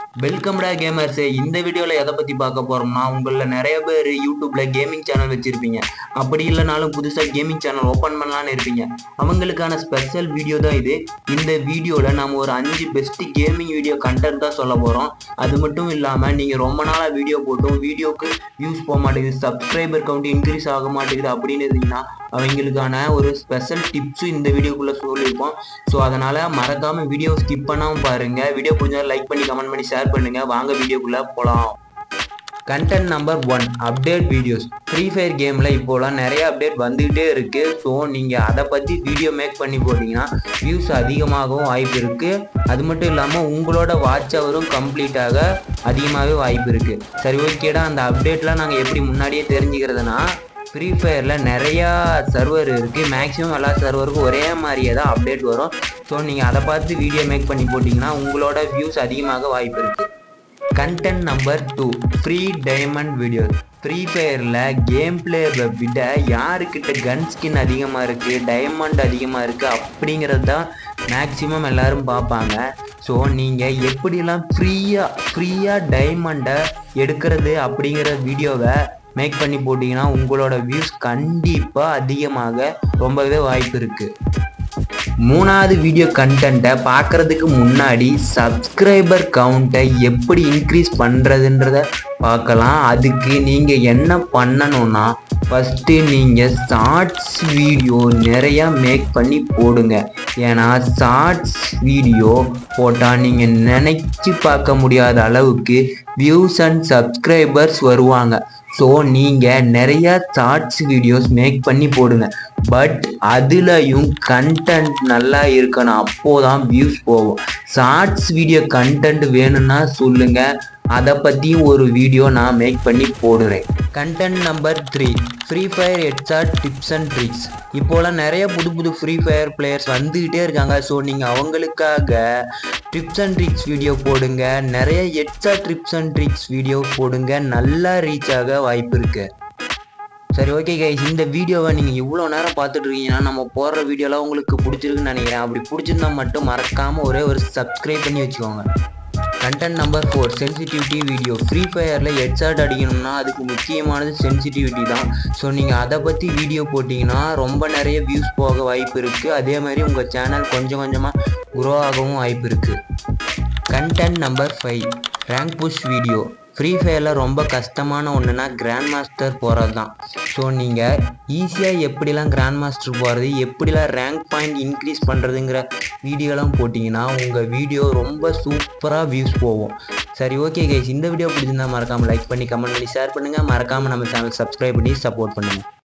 வெல்கம்டா கேமர்ஸு இந்த வீடியோவில் எதை பற்றி பார்க்க போகிறோம்னா உங்களில் நிறைய பேர் யூடியூப்பில் கேமிங் சேனல் வச்சுருப்பீங்க அப்படி இல்லைனாலும் புதுசாக கேமிங் சேனல் ஓப்பன் பண்ணலான்னு இருப்பீங்க அவங்களுக்கான ஸ்பெஷல் வீடியோ தான் இது இந்த வீடியோவில் நம்ம ஒரு அஞ்சு பெஸ்ட் கேமிங் வீடியோ கண்டென்ட் தான் சொல்ல போகிறோம் அது மட்டும் இல்லாமல் நீங்கள் ரொம்ப நாளாக வீடியோ போட்டும் வீடியோக்கு வியூஸ் போக மாட்டேங்குது சப்ஸ்கிரைபர் கவுண்ட் இன்க்ரீஸ் ஆக மாட்டேங்குது அப்படின்னு இருந்தீங்கன்னா அவங்களுக்கான ஒரு ஸ்பெஷல் டிப்ஸும் இந்த வீடியோக்குள்ளே சொல்லியிருப்போம் ஸோ அதனால் மறக்காமல் வீடியோ ஸ்கிப் பண்ணாமல் பாருங்கள் வீடியோ பிடிச்சா லைக் பண்ணி கமெண்ட் பண்ணி ஷேர் பண்ணுங்கள் வாங்க வீடியோக்குள்ளே போகலாம் content number one update videos free fire கேமில் இப்போலாம் நிறைய அப்டேட் வந்துகிட்டே இருக்குது ஸோ நீங்கள் அதை பற்றி வீடியோ மேக் பண்ணி போட்டிங்கன்னா வியூஸ் அதிகமாகவும் வாய்ப்பு இருக்குது அது மட்டும் இல்லாமல் உங்களோட வாட்ச் ஹவரும் கம்ப்ளீட்டாக அதிகமாகவே வாய்ப்பு இருக்குது சரி ஓகேடா அந்த அப்டேட்லாம் நாங்கள் எப்படி முன்னாடியே தெரிஞ்சுக்கிறதுனா ஃப்ரீ ஃபயரில் நிறையா சர்வர் இருக்குது மேக்ஸிமம் எல்லா சர்வருக்கும் ஒரே மாதிரியே தான் அப்டேட் வரும் ஸோ நீங்கள் அதை பார்த்து வீடியோ மேக் பண்ணி போட்டிங்கன்னா உங்களோட வியூஸ் அதிகமாக வாய்ப்பு இருக்குது content number two free diamond videos free ஃபயரில் கேம் பிளேயரை விட யாருக்கிட்ட கன் ஸ்கின் அதிகமாக இருக்குது டைமண்ட் அதிகமாக இருக்குது அப்படிங்கிறது தான் மேக்ஸிமம் எல்லோரும் பார்ப்பாங்க ஸோ நீங்கள் எப்படிலாம் ஃப்ரீயாக ஃப்ரீயாக டைமண்டை எடுக்கிறது அப்படிங்கிற வீடியோவை மேக் பண்ணி போட்டிங்கன்னா உங்களோட வியூஸ் கண்டிப்பாக அதிகமாக ரொம்பவே வாய்ப்பு இருக்குது மூணாவது வீடியோ கண்டென்ட்டை பார்க்குறதுக்கு முன்னாடி சப்ஸ்கிரைபர் கவுண்ட்டை எப்படி இன்க்ரீஸ் பண்ணுறதுன்றத பார்க்கலாம் அதுக்கு நீங்கள் என்ன பண்ணணும்னா ஃபஸ்ட்டு நீங்கள் ஷார்ட்ஸ் வீடியோ நிறையா மேக் பண்ணி போடுங்க ஏன்னா ஷார்ட்ஸ் வீடியோ போட்டால் நீங்கள் நினச்சி பார்க்க முடியாத அளவுக்கு வியூஸ் அண்ட் சப்ஸ்கிரைபர்ஸ் வருவாங்க ஸோ நீங்கள் நிறையா ஷார்ட்ஸ் வீடியோஸ் மேக் பண்ணி போடுங்க பட் அதுலேயும் கண்டென்ட் நல்லா இருக்கணும் அப்போதான் வியூஸ் போகும் ஷார்ட்ஸ் வீடியோ கண்டென்ட் வேணும்னா சொல்லுங்கள் அதை பற்றி ஒரு வீடியோ நான் மேக் பண்ணி போடுறேன் content number three free fire headshot tips and tricks இப்போலாம் நிறைய புது புது ஃப்ரீ ஃபயர் பிளேயர்ஸ் வந்துக்கிட்டே இருக்காங்க ஸோ நீங்கள் அவங்களுக்காக டிப்ஸ் அண்ட் ட்ரிக்ஸ் வீடியோ போடுங்க நிறைய headshot tips and tricks video போடுங்க நல்லா ரீச் ஆக வாய்ப்பு இருக்குது சரி ஓகே கைஸ் இந்த வீடியோவை நீங்கள் இவ்வளோ நேரம் பார்த்துட்டு இருக்கீங்கன்னா நம்ம போடுற வீடியோலாம் உங்களுக்கு பிடிச்சிருக்குன்னு நினைக்கிறேன் அப்படி பிடிச்சிருந்தா மட்டும் மறக்காமல் ஒரே ஒரு சப்ஸ்கிரைப் பண்ணி வச்சுக்கோங்க content number four sensitivity video free ஃபயரில் ஹெட்ஷாட் அடிக்கணும்னா அதுக்கு முக்கியமானது சென்சிட்டிவிட்டி தான் ஸோ நீங்கள் அதை பற்றி வீடியோ போட்டிங்கன்னா ரொம்ப நிறைய வியூஸ் போக வாய்ப்பு இருக்குது அதே மாதிரி உங்கள் சேனல் கொஞ்சம் கொஞ்சமாக க்ரோ ஆகவும் வாய்ப்பு இருக்குது content number five rank push video free ஃபயரில் ரொம்ப கஷ்டமான ஒன்றுனா கிராண்ட் மாஸ்டர் போகிறது தான் ஸோ நீங்கள் ஈஸியாக எப்படிலாம் கிராண்ட் மாஸ்டர் போகிறது எப்படிலாம் ரேங்க் பாயிண்ட் இன்க்ரீஸ் பண்ணுறதுங்கிற வீடியோலாம் போட்டிங்கன்னா உங்கள் வீடியோ ரொம்ப சூப்பராக வியூஸ் போகும் சரி ஓகே கைஸ் இந்த வீடியோ பிடிச்சிருந்தா மறக்காமல் லைக் பண்ணி கமெண்ட் பண்ணி ஷேர் பண்ணுங்கள் மறக்காமல் நம்ம சேனல் சப்ஸ்கிரைப் பண்ணி சப்போர்ட் பண்ணுங்கள்